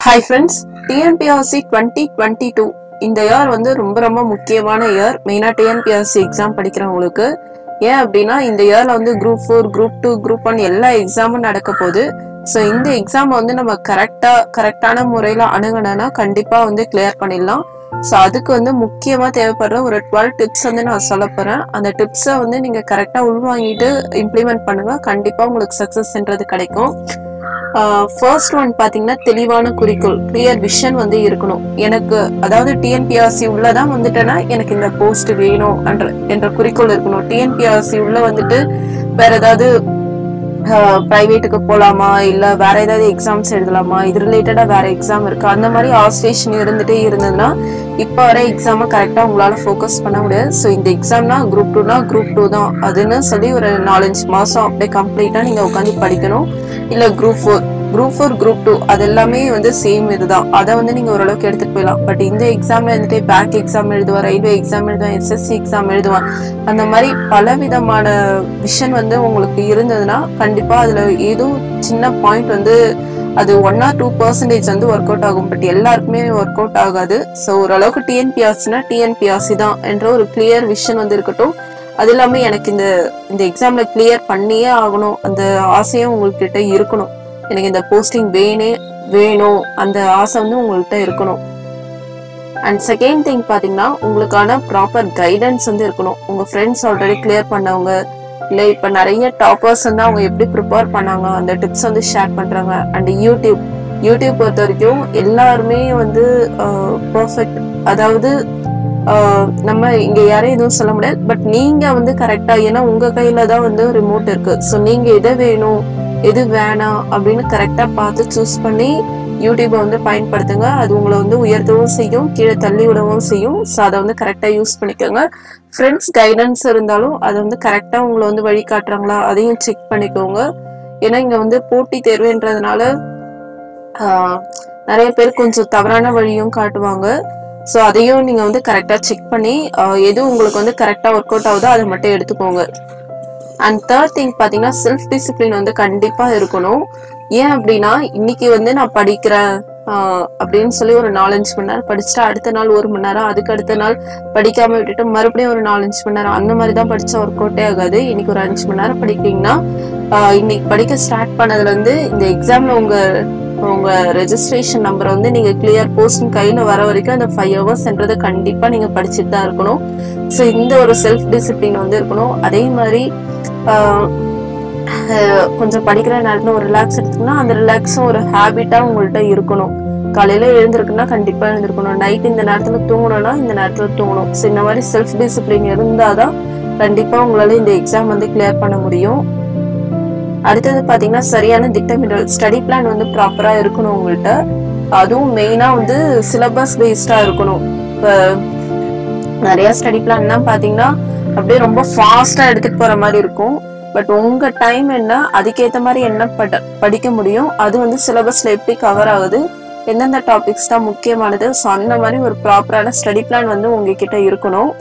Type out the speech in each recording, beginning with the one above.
hi friends TNPSC twenty twenty two இந்த year வந்து ரொம்ப ரொம்ப முக்கியமான இயர் மெயினாக டிஎன்பிஆர்சி எக்ஸாம் படிக்கிறவங்களுக்கு ஏன் அப்படின்னா இந்த இயர்ல வந்து group four group two group one எல்லா எக்ஸாமும் நடக்க போகுது ஸோ இந்த எக்ஸாம் வந்து நம்ம கரெக்டாக கரெக்டான முறையில் அணுகணும்னா கண்டிப்பாக வந்து கிளியர் பண்ணிடலாம் ஸோ அதுக்கு வந்து முக்கியமாக தேவைப்படுற ஒரு டுவெல் டிப்ஸ் வந்து நான் சொல்ல போகிறேன் அந்த டிப்ஸை வந்து நீங்கள் கரெக்டாக உள்வாங்கிட்டு இம்ப்ளிமெண்ட் பண்ணுங்க கண்டிப்பாக உங்களுக்கு சக்ஸஸ்ன்றது கிடைக்கும் ஃபர்ஸ்ட் ஒன் பார்த்தீங்கன்னா தெளிவான குறிக்கோள் கிளியர் விஷன் வந்து இருக்கணும் எனக்கு அதாவது டிஎன்பிஆர்சி உள்ளதான் வந்துட்டேன்னா எனக்கு இந்த போஸ்ட் வேணும் என்ற என்ற குறிக்கோள் இருக்கணும் டிஎன்பிஆர்சி உள்ள வந்துட்டு வேற ஏதாவது ப்ரைவேட்டுக்கு போகலாமா இல்லை வேற ஏதாவது எக்ஸாம்ஸ் எழுதலாமா இது ரிலேட்டடாக வேற எக்ஸாம் இருக்கு அந்த மாதிரி ஆஸ்டேஷன் இருந்துட்டே இருந்ததுன்னா இப்போ வர எக்ஸாமை கரெக்டாக உங்களால் ஃபோக்கஸ் பண்ண முடியாது ஸோ இந்த எக்ஸாம்னா குரூப் டூனா குரூப் டூ தான் அதுன்னு சொல்லி ஒரு நாலஞ்சு மாதம் அப்படியே கம்ப்ளீட்டாக நீங்கள் உட்காந்து படிக்கணும் இல்லை group four group four group two அது எல்லாமே வந்து சேம் இதுதான் அதை வந்து நீங்கள் ஓரளவுக்கு எடுத்துகிட்டு போயிடலாம் பட் இந்த எக்ஸாமில் வந்துட்டு பேங்க் எக்ஸாம் எழுதுவான் ரயில்வே எக்ஸாம் எழுதுவான் எஸ்எஸ்சி எக்ஸாம் எழுதுவான் அந்த மாதிரி பல விதமான விஷன் வந்து உங்களுக்கு இருந்ததுன்னா கண்டிப்பாக அதில் ஏதோ சின்ன பாயிண்ட் வந்து அது ஒன் ஆர் டூ பர்சன்டேஜ் வந்து ஒர்க் அவுட் ஆகும் பட் எல்லாருக்குமே ஒர்க் அவுட் ஆகாது ஸோ ஓரளவுக்கு டிஎன்பிஆர்சினா டிஎன்பிஆர்சி தான் என்ற ஒரு கிளியர் விஷன் வந்து இருக்கட்டும் அது இல்லாமல் எனக்கு இந்த இந்த எக்ஸாமில் கிளியர் பண்ணியே ஆகணும் அந்த ஆசையும் உங்கள்கிட்ட இருக்கணும் எனக்கு இந்த போஸ்டிங் வேணே வேணும் அந்த ஆசை வந்து உங்கள்கிட்ட இருக்கணும் அண்ட் செகண்ட் திங் பார்த்தீங்கன்னா உங்களுக்கான ப்ராப்பர் கைடன்ஸ் வந்து இருக்கணும் உங்கள் ஃப்ரெண்ட்ஸ் ஆல்ரெடி கிளியர் பண்ணவங்க இல்லை இப்போ நிறைய டாப்பர்ஸ் வந்து அவங்க எப்படி ப்ரிப்பேர் பண்ணாங்க அந்த டிப்ஸ் வந்து ஷேர் பண்ணுறாங்க அண்ட் யூடியூப் யூடியூப் பொறுத்த வரைக்கும் எல்லாருமே வந்து பர்ஃபெக்ட் அதாவது ஆஹ் நம்ம இங்க யாரையும் எதுவும் சொல்ல முடியாது பட் நீங்க வந்து கரெக்டா ஏன்னா உங்க கையில தான் வந்து ரிமோட் இருக்கு ஸோ நீங்க எதை வேணும் எது வேணாம் அப்படின்னு கரெக்டா பார்த்து சூஸ் பண்ணி யூடியூப்பை வந்து பயன்படுத்துங்க அது உங்களை வந்து உயர்த்தவும் செய்யும் கீழே தள்ளி விடவும் செய்யும் ஸோ அதை வந்து கரெக்டாக யூஸ் பண்ணிக்கோங்க ஃப்ரெண்ட்ஸ் கைடன்ஸ் இருந்தாலும் அதை வந்து கரெக்டாக உங்களை வந்து வழி காட்டுறாங்களா அதையும் செக் பண்ணிக்கோங்க ஏன்னா இங்கே வந்து போட்டி தேர்வுன்றதுனால ஆஹ், நிறைய பேர் கொஞ்சம் தவறான வழியும் காட்டுவாங்க ஸோ அதையும் நீங்கள் வந்து கரெக்டாக செக் பண்ணி ஆஹ், எது உங்களுக்கு வந்து கரெக்டாக ஒர்க் அவுட் ஆகுதோ அதை மட்டும் எடுத்துக்கோங்க அண்ட் தேர்ட் திங் பார்த்தீங்கன்னா செல்ஃப் டிசிப்ளின் வந்து கண்டிப்பாக இருக்கணும் ஏன் அப்படின்னா இன்னைக்கு வந்து நான் படிக்கிறேன் ஆஹ், அப்படின்னு சொல்லி ஒரு நாலஞ்சு மணி நேரம் படிச்சுட்டு அடுத்த நாள் ஒரு மணி நேரம் அதுக்கு அடுத்த நாள் படிக்காம விட்டுட்டு மறுபடியும் ஒரு நாலஞ்சு மணி நேரம் அந்த மாதிரி தான் படிச்சா ஒர்க் அவுட்டே ஆகாது இன்னைக்கு ஒரு அஞ்சு மணி நேரம் படிக்கிறீங்கன்னா ஆஹ், இன்னைக்கு படிக்க ஸ்டார்ட் பண்ணதுல இருந்து இந்த எக்ஸாம்ல உங்க உங்க ரெஜிஸ்ட்ரேஷன் நம்பரை வந்து நீங்க கிளியர் போஸ்ட் கையில வர வரைக்கும் அந்த ஃபைவ் ஹவர்ஸ்ன்றது கண்டிப்பா நீங்க படிச்சுட்டு தான் இருக்கணும் ஸோ இந்த ஒரு செல்ஃப் டிசிப்ளின் வந்து இருக்கணும் அதே மாதிரி ஆஹ், ஆஹ், கொஞ்சம் படிக்கிற நேரத்துல ஒரு ரிலாக்ஸ் எடுத்துக்கணும் அந்த ரிலாக்ஸும் ஒரு ஹேபிட்டா உங்கள்கிட்ட இருக்கணும் காலையில எழுந்திருக்குன்னா கண்டிப்பா எழுந்திருக்கணும் நைட் இந்த நேரத்துல தூங்கணும்னா இந்த நேரத்துல தூங்கணும் ஸோ இந்த மாதிரி செல்ஃப் டிசிப்ளின் இருந்தாதான் கண்டிப்பா உங்களால இந்த எக்ஸாம் வந்து கிளியர் பண்ண முடியும் அடுத்தது பாத்தீங்கன்னா சரியான திட்டமிடல் ஸ்டடி பிளான் வந்து ப்ராப்பரா இருக்கணும் உங்கள்கிட்ட அதுவும் மெயினா வந்து சிலபஸ் பேஸ்டா இருக்கணும் இப்போ நிறைய ஸ்டடி பிளான்லாம் பாத்தீங்கன்னா அப்படியே ரொம்ப ஃபாஸ்டா எடுத்துட்டு போற மாதிரி இருக்கும் பட் உங்க டைம் என்ன அதுக்கேத்த மாதிரி என்ன பட படிக்க முடியும் அது வந்து சிலபஸ்ல எப்படி கவர் ஆகுது எந்தெந்த டாபிக்ஸ் தான் முக்கியமானது ஸோ அந்த மாதிரி ஒரு ப்ராப்பரான ஸ்டடி பிளான் வந்து உங்ககிட்ட இருக்கணும்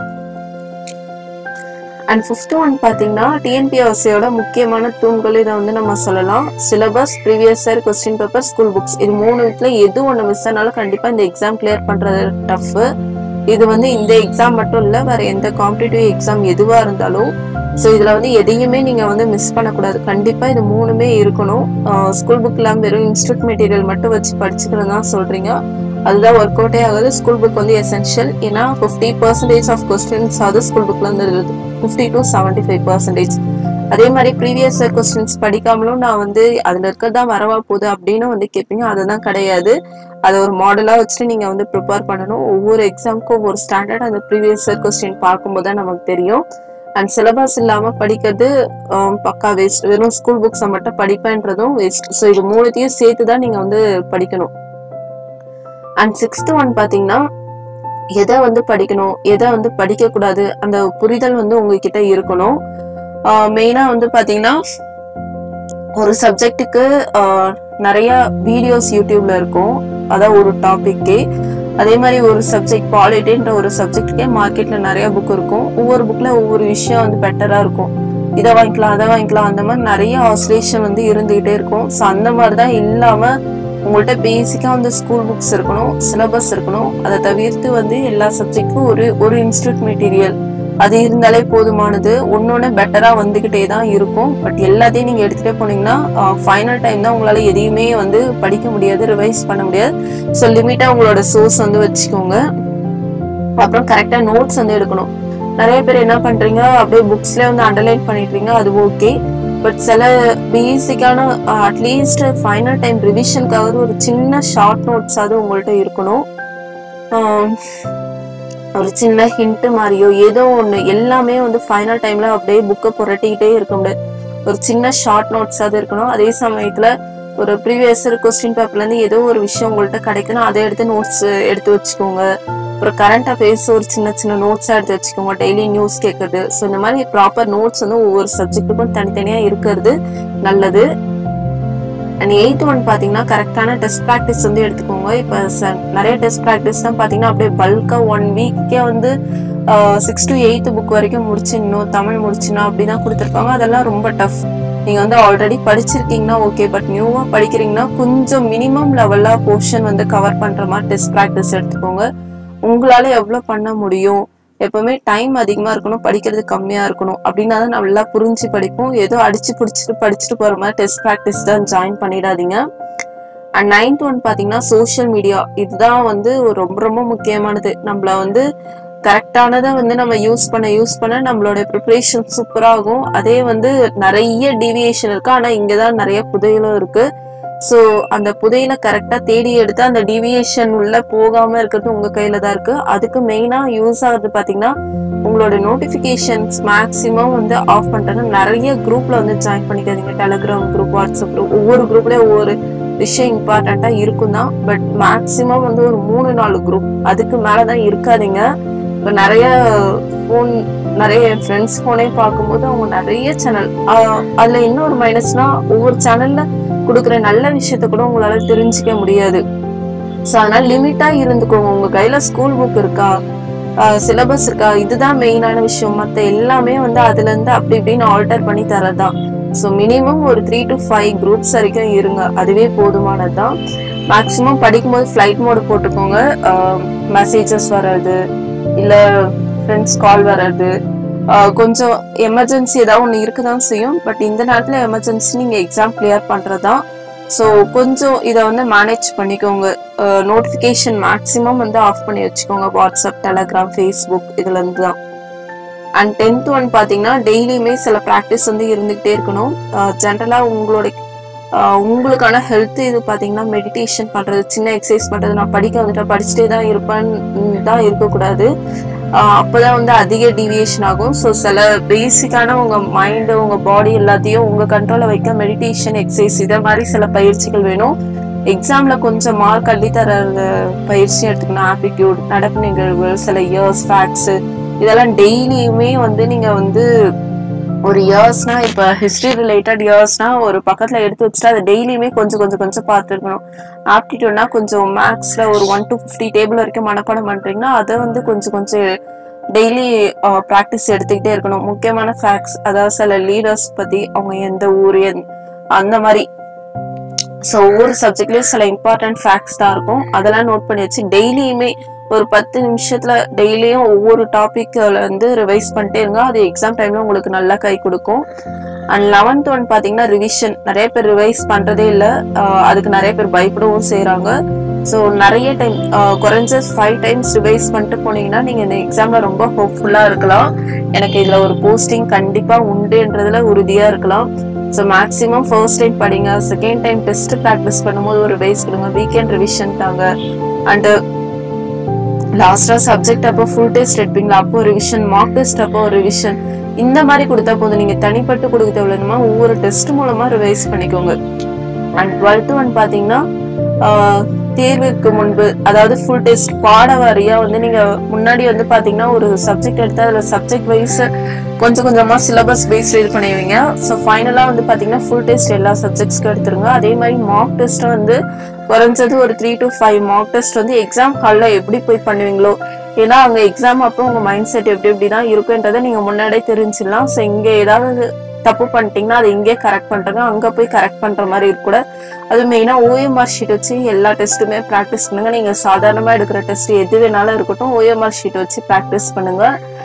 அண்ட் ஃபிஃப்த் ஒன் பார்த்தீங்கன்னா டிஎன்பிஎஸ்சியோட முக்கியமான தூண்கள் இதை வந்து நம்ம சொல்லலாம் syllabus previous year question paper school books இது மூணுத்துல எது ஒன்று மிஸ் ஆனாலும் கண்டிப்பாக இந்த எக்ஸாம் கிளியர் பண்ணுறது டஃப் இது வந்து இந்த எக்ஸாம் மட்டும் இல்லை வேற எந்த காம்படிட்டிவ் எக்ஸாம் எதுவாக இருந்தாலும் ஸோ இதில் வந்து எதையுமே நீங்கள் வந்து மிஸ் பண்ணக்கூடாது கண்டிப்பாக இது மூணுமே இருக்கணும் ஸ்கூல் புக்கில் வெறும் இன்ஸ்டியூட் மெட்டீரியல் மட்டும் வச்சு படிச்சுக்கிறது தான் சொல்கிறீங்க அதுதான் ஒர்க் அவுட்டே ஆகுது ஸ்கூல் புக் வந்து எசென்ஷியல் ஏன்னா ஃபிஃப்டி பர்சன்டேஜ் ஆஃப் கொஸ்டின்ஸ் அது ஸ்கூல் புக்ல இருந்து இருக்குது fifty to seventy five percentage அதே மாதிரி ப்ரீவியஸ் இயர் கொஸ்டின்ஸ் படிக்காமலும் நான் வந்து அதுல இருக்கிறதா வரவா போகுது அப்படின்னு வந்து கேட்பீங்க அதுதான் கிடையாது அதை ஒரு மாடலா வச்சுட்டு நீங்க வந்து ப்ரிப்பேர் பண்ணணும் ஒவ்வொரு எக்ஸாமுக்கும் ஒவ்வொரு ஸ்டாண்டர்ட் அந்த ப்ரீவியஸ் இயர் கொஸ்டின் பார்க்கும்போது தான் நமக்கு தெரியும் அண்ட் சிலபஸ் இல்லாம படிக்கிறது ஆம், பக்கா வேஸ்ட் வெறும் ஸ்கூல் புக்ஸை மட்டும் படிப்பேன்றதும் வேஸ்ட் ஸோ இது மூணுத்தையும் சேர்த்து தான் நீங்க வந்து படிக்கணும் அண்ட் சிக்ஸ்த் ஒன் பாத்தீங்கன்னா எதை வந்து படிக்கணும் எதை வந்து படிக்க கூடாது அந்த புரிதல் வந்து உங்ககிட்ட இருக்கணும் மெயினா வந்து பாத்தீங்கன்னா ஒரு சப்ஜெக்ட்டுக்கு நிறைய வீடியோஸ் யூடியூப்ல இருக்கும் அதான் ஒரு டாபிக்கே அதே மாதிரி ஒரு சப்ஜெக்ட் பாலிட்டின்ற ஒரு சப்ஜெக்ட்டுக்கே மார்க்கெட்ல நிறைய புக் இருக்கும் ஒவ்வொரு புக்ல ஒவ்வொரு விஷயம் வந்து பெட்டரா இருக்கும் இதை வாங்கிக்கலாம் அதை வாங்கிக்கலாம் அந்த மாதிரி நிறைய ஆசிலேஷன் வந்து இருந்துகிட்டே இருக்கும் ஸோ அந்த மாதிரி தான் இல்லாம உங்கள்கிட்ட பேசிக்காக வந்து ஸ்கூல் புக்ஸ் இருக்கணும் சிலபஸ் இருக்கணும் அதை தவிர்த்து வந்து எல்லா சப்ஜெக்ட்டுக்கும் ஒரு ஒரு இன்ஸ்டியூட் மெட்டீரியல் அது இருந்தாலே போதுமானது ஒன்னொன்னு பெட்டரா வந்துகிட்டே தான் இருக்கும் பட் எல்லாத்தையும் நீங்க எடுத்துட்டே போனீங்கன்னா ஃபைனல் டைம் தான் உங்களால எதையுமே வந்து படிக்க முடியாது ரிவைஸ் பண்ண முடியாது ஸோ லிமிட்டா உங்களோட சோர்ஸ் வந்து வச்சுக்கோங்க அப்புறம் கரெக்டா நோட்ஸ் வந்து எடுக்கணும் நிறைய பேர் என்ன பண்றீங்க அப்படியே புக்ஸ்ல வந்து அண்டர்லைன் பண்ணிடுறீங்க அது ஓகே பட் சில பேசிக்கான அட்லீஸ்ட் ஃபைனல் டைம் ரிவிஷனுக்காவது ஒரு சின்ன ஷார்ட் நோட்ஸாவது உங்கள்கிட்ட இருக்கணும் ஆஹ் ஒரு சின்ன ஹிண்ட் மாதிரியோ ஏதோ ஒன்று எல்லாமே வந்து ஃபைனல் டைம்ல அப்படியே புக்கை புரட்டிக்கிட்டே இருக்க முடியாது ஒரு சின்ன ஷார்ட் நோட்ஸாவது இருக்கணும் அதே சமயத்துல ஒரு ப்ரீவியஸ் கொஸ்டின் பேப்பர்ல இருந்து ஏதோ ஒரு விஷயம் உங்கள்கிட்ட கிடைக்குன்னா அதை எடுத்து நோட்ஸ் எடுத்து வச்சுக்கோங்க அப்புறம் கரண்ட் அஃபேர்ஸ் ஒரு சின்ன சின்ன நோட்ஸா எடுத்து வச்சுக்கோங்க டெய்லி நியூஸ் கேட்கறது ஸோ இந்த மாதிரி ப்ராப்பர் நோட்ஸ் வந்து ஒவ்வொரு சப்ஜெக்ட்டுக்கும் தனித்தனியா இருக்கிறது நல்லது அண்ட் எயித் ஒன் பார்த்தீங்கன்னா கரெக்டான டெஸ்ட் ப்ராக்டிஸ் வந்து எடுத்துக்கோங்க இப்போ நிறைய டெஸ்ட் ப்ராக்டிஸ் தான் பார்த்தீங்கன்னா அப்படியே பல்காக ஒன் வீக்கே வந்து சிக்ஸ் டு எயித் புக் வரைக்கும் முடிச்சிடணும் தமிழ் முடிச்சிடணும் அப்படி தான் கொடுத்துருப்பாங்க அதெல்லாம் ரொம்ப டஃப் நீங்கள் வந்து ஆல்ரெடி படிச்சிருக்கீங்கன்னா ஓகே பட் நியூவாக படிக்கிறீங்கன்னா கொஞ்சம் மினிமம் லெவலில் போர்ஷன் வந்து கவர் பண்ணுற மாதிரி டெஸ்ட் ப்ராக்டிஸ் எடுத்துக்கோங்க உங்களால் எவ்வளோ பண்ண முடியும் எப்பவுமே டைம் அதிகமா இருக்கணும் படிக்கிறது கம்மியா இருக்கணும் அப்படின்னா தான் நல்லா புரிஞ்சு படிப்போம் ஏதோ அடிச்சு பிடிச்சிட்டு படிச்சுட்டு போற மாதிரி டெஸ்ட் ப்ராக்டிஸ் தான் ஜாயின் பண்ணிடாதீங்க அண்ட் நைன்த் ஒன் பாத்தீங்கன்னா சோஷியல் மீடியா இதுதான் வந்து ஒரு ரொம்ப ரொம்ப முக்கியமானது நம்மள வந்து கரெக்டானதை வந்து நம்ம யூஸ் பண்ண யூஸ் பண்ண நம்மளோட ப்ரிப்பரேஷன் சூப்பராகும் அதே வந்து நிறைய டீவியேஷன் இருக்கு ஆனா இங்கதான் நிறைய புதையலும் இருக்கு ஸோ அந்த புதையில கரெக்டா தேடி எடுத்து அந்த டீவியேஷன் உள்ள போகாம இருக்கிறது உங்க கையில தான் இருக்கு அதுக்கு மெயினா யூஸ் ஆகுறது பாத்தீங்கன்னா உங்களோட நோட்டிபிகேஷன்ஸ் மேக்ஸிமம் வந்து ஆஃப் பண்ணிட்டாங்க நிறைய குரூப்ல வந்து ஜாயின் பண்ணிக்காதீங்க டெலிகிராம் குரூப் வாட்ஸ்அப் குரூப் ஒவ்வொரு குரூப்லயும் ஒவ்வொரு விஷயம் இம்பார்ட்டண்டா இருக்கும் தான் பட் மேக்ஸிமம் வந்து ஒரு மூணு நாலு குரூப் அதுக்கு மேலதான் இருக்காதீங்க இப்போ நிறைய ஃபோன் நிறைய என் ஃப்ரெண்ட்ஸ் ஃபோனே பார்க்கும்போது அவங்க நிறைய சேனல் அதுல இன்னொரு மைனஸ்னா ஒவ்வொரு சேனல்ல கொடுக்குற நல்ல விஷயத்த கூட உங்களால தெரிஞ்சுக்க முடியாது ஸோ அதனால லிமிட்டா இருந்துக்கோங்க உங்க கையில ஸ்கூல் புக் இருக்கா சிலபஸ் இருக்கா இதுதான் மெயினான விஷயம் மற்ற எல்லாமே வந்து அதுல இருந்து அப்படி இப்படின்னு ஆல்டர் பண்ணி தரதான் ஸோ மினிமம் ஒரு த்ரீ டு ஃபைவ் குரூப்ஸ் வரைக்கும் இருங்க அதுவே போதுமானது தான் மேக்ஸிமம் படிக்கும்போது ஃப்ளைட் மோடு போட்டுக்கோங்க மெசேஜஸ் வர்றது இல்ல ஃப்ரெண்ட்ஸ் கால் வர்றது ஆஹ் கொஞ்சம் எமர்ஜென்சி ஏதாவது ஒன்று இருக்க தான் செய்யும் பட் இந்த நேரத்தில் எமர்ஜென்சி நீங்கள் எக்ஸாம் கிளியர் பண்ணுறது தான் ஸோ கொஞ்சம் இதை வந்து மேனேஜ் பண்ணிக்கோங்க நோட்டிஃபிகேஷன் மேக்ஸிமம் வந்து ஆஃப் பண்ணி வச்சுக்கோங்க வாட்ஸ்அப் டெலகிராம் ஃபேஸ்புக் இதுலேருந்து தான் அண்ட் டென்த் ஒன் பார்த்தீங்கன்னா டெய்லியுமே சில ப்ராக்டிஸ் வந்து இருந்துகிட்டே இருக்கணும் ஜென்ரலாக உங்களோட ஆஹ் உங்களுக்கான ஹெல்த் இது பார்த்தீங்கன்னா மெடிடேஷன் பண்ணுறது சின்ன எக்ஸசைஸ் பண்ணுறது நான் படிக்க வந்துட்டேன் படிச்சுட்டே தான் இருப்பேன்னு தான் இருக்கக்கூடாது ஆஹ் அப்பதான் வந்து அதிக டீவியேஷன் ஆகும் ஸோ சில பேசிக்கான உங்க மைண்டு உங்க பாடி எல்லாத்தையும் உங்க கண்ட்ரோல்ல வைக்க மெடிடேஷன் எக்ஸசைஸ் இதை மாதிரி சில பயிற்சிகள் வேணும் எக்ஸாம்ல கொஞ்சம் மார்க் அள்ளி தர பயிற்சி எடுத்துக்கணும் ஆப்டிடியூட் நடப்பு நிகழ்வு சில இயர்ஸ் ஃபேக்ட்ஸ் இதெல்லாம் டெய்லியுமே வந்து நீங்க வந்து ஒரு இயர்ஸ்னா இப்ப ஹிஸ்டரி ரிலேட்டட் இயர்ஸ்னா ஒரு பக்கத்துல எடுத்து வச்சுட்டு அதை டெய்லியுமே கொஞ்சம் கொஞ்சம் கொஞ்சம் பார்த்துருக்கணும் ஆப்டிடியூட்னா கொஞ்சம் மேக்ஸ்ல ஒரு ஒன் டு ஃபிஃப்டி டேபிள் வரைக்கும் மனப்பாடம் பண்றீங்கன்னா அதை வந்து கொஞ்சம் கொஞ்சம் டெய்லி ப்ராக்டிஸ் எடுத்துக்கிட்டே இருக்கணும் முக்கியமான ஃபேக்ட்ஸ் அதாவது சில லீடர்ஸ் பத்தி அவங்க எந்த ஊர் எந்- அந்த மாதிரி ஸோ ஒவ்வொரு சப்ஜெக்ட்லயும் சில இம்பார்ட்டன்ட் ஃபேக்ட்ஸ் தான் இருக்கும் அதெல்லாம் நோட் பண்ணி வச்சு டெய்லியுமே ஒரு பத்து நிமிஷத்துல டெய்லியும் ஒவ்வொரு டாபிக்ல வந்து ரிவைஸ் பண்ணிட்டே இருங்க அது எக்ஸாம் டைம்ல உங்களுக்கு நல்லா கை கொடுக்கும் அண்ட் லெவன்த் ஒன் பாத்தீங்கன்னா ரிவிஷன் நிறைய பேர் ரிவைஸ் பண்றதே இல்ல ஆஹ் அதுக்கு நிறைய பேர் பயப்படவும் செய்றாங்க ஸோ நிறைய டைம் குறைஞ்ச ஃபைவ் டைம்ஸ் ரிவைஸ் பண்ணிட்டு போனீங்கன்னா நீங்க இந்த எக்ஸாம்ல ரொம்ப ஹோப்ஃபுல்லா இருக்கலாம் எனக்கு இதுல ஒரு போஸ்டிங் கண்டிப்பா உண்டுன்றதுல உறுதியா இருக்கலாம் ஸோ மேக்ஸிமம் ஃபர்ஸ்ட் டைம் படிங்க செகண்ட் டைம் டெஸ்ட் ப்ராக்டிஸ் பண்ணும்போது ஒரு ரிவைஸ் கொடுங்க வீக்கெண்ட் ரிவிஷன் தாங்க அண்ட் லாஸ்டா சப்ஜெக்ட் அப்போ ஃபுல் டெஸ்ட் எடுப்பீங்களா அப்போ ரிவிஷன் மார்க் டெஸ்ட் அப்போ ஒரு ரிவிஷன் இந்த மாதிரி கொடுத்தா போதும் நீங்க தனிப்பட்டு கொடுக்க தேவையில்லைமா ஒவ்வொரு டெஸ்ட் மூலமா ரிவைஸ் பண்ணிக்கோங்க அண்ட் டுவெல்த் ஒன் பாத்தீங்கன்னா ஆஹ், தேர்வுக்கு முன்பு அதாவது ஃபுல் டெஸ்ட் பாட வாரியா வந்து நீங்க முன்னாடி வந்து பாத்தீங்கன்னா ஒரு சப்ஜெக்ட் எடுத்து அதுல சப்ஜெக்ட் வைஸ் கொஞ்சம் கொஞ்சமா சிலபஸ் பேஸ்ட் இது பண்ணுவீங்க ஸோ ஃபைனலா வந்து பாத்தீங்கன்னா ஃபுல் டெஸ்ட் எல்லா சப்ஜெக்ட்ஸ்க்கும் எடுத்துருங்க அதே மாதிரி மார்க் டெஸ்ட் வந்து குறைஞ்சது ஒரு three to five mark test வந்து எக்ஸாம் ஹாலில் எப்படி போய் பண்ணுவீங்களோ ஏன்னா அங்க எக்ஸாம் அப்போ உங்க மைண்ட் செட் எப்படி எப்படி தான் இருக்குன்றதை நீங்க முன்னாடியே தெரிஞ்சிடலாம் ஸோ இங்க ஏதாவது தப்பு பண்ணிட்டீங்கன்னா அதை இங்கே கரெக்ட் பண்றாங்க அங்க போய் கரெக்ட் பண்ற மாதிரி இருக்க கூட அது மெயினாக ஓஎம்ஆர் ஷீட் வச்சு எல்லா டெஸ்ட்டுமே ப்ராக்டிஸ் பண்ணுங்க நீங்கள் சாதாரணமாக எடுக்கிற டெஸ்ட் எது வேணாலும் இருக்கட்டும் ஓஎம்ஆர் ஷீட் வச்சு ப்ராக்டிஸ் பண்ணுங்க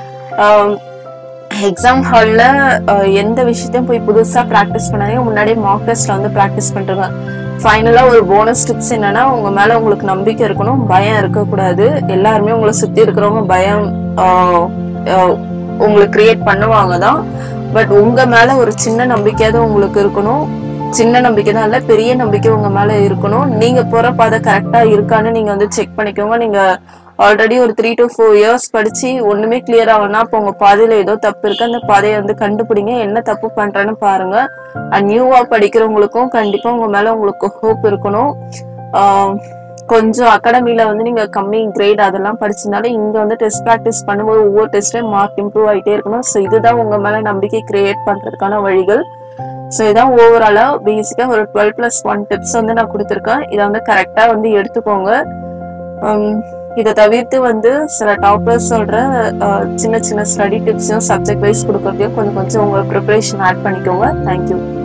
எக்ஸாம் ஹாலில் எந்த விஷயத்தையும் போய் புதுசாக ப்ராக்டிஸ் பண்ணாதீங்க முன்னாடியே மார்க் டெஸ்ட்டில் வந்து ப்ராக்டிஸ் பண்ணுறங்க ஃபைனலாக ஒரு போனஸ் டிப்ஸ் என்னன்னா உங்க மேல உங்களுக்கு நம்பிக்கை இருக்கணும் பயம் இருக்கக்கூடாது எல்லாருமே உங்களை சுத்தி இருக்கிறவங்க பயம் ஆஹ், ஆஹ், உங்களுக்கு கிரியேட் பண்ணுவாங்க தான் பட் உங்க மேல ஒரு சின்ன நம்பிக்கையாவது உங்களுக்கு இருக்கணும் சின்ன நம்பிக்கை தான் இல்ல பெரிய நம்பிக்கை உங்க மேல இருக்கணும் நீங்க போற பாதை கரெக்டா இருக்கான்னு நீங்க வந்து செக் பண்ணிக்கோங்க நீங்க ஆல்ரெடி ஒரு த்ரீ டு ஃபோர் இயர்ஸ் படிச்சு ஒண்ணுமே கிளியர் ஆகலன்னா அப்போ உங்க பாதையில ஏதோ தப்பு இருக்கு அந்த பாதையை வந்து கண்டுபிடிங்க என்ன தப்பு பண்றேன்னு பாருங்க அண்ட் நியூவா படிக்கிறவங்களுக்கும் கண்டிப்பா உங்க மேல உங்களுக்கு ஹோப் இருக்கணும் ஆஹ் கொஞ்சம் அகாடமில வந்து நீங்க கம்மி கிரேட் அதெல்லாம் படிச்சிருந்தாலும் இங்க வந்து டெஸ்ட் ப்ராக்டிஸ் பண்ணும்போது ஒவ்வொரு டெஸ்ட்லயும் மார்க் இம்ப்ரூவ் ஆயிட்டே இருக்கணும் ஸோ இதுதான் உங்க மேல நம்பிக்கை கிரியேட் பண்றதுக்கான வழிகள் ஸோ இதான் ஓவராலா பேசிக்கா ஒரு டுவெல் பிளஸ் ஒன் டிப்ஸ் வந்து நான் கொடுத்துருக்கேன் இதை வந்து கரெக்டா வந்து எடுத்துக்கோங்க உம், இதை தவிர்த்து வந்து சில டாப்பர்ஸ் சொல்ற அஹ், சின்ன சின்ன ஸ்டடி டிப்ஸையும் சப்ஜெக்ட் வைஸ் கொடுக்கறதையும் கொஞ்சம் கொஞ்சம் உங்க ப்ரிப்பரேஷன் ஆட் பண்ணிக்கோங்க தேங்க்யூ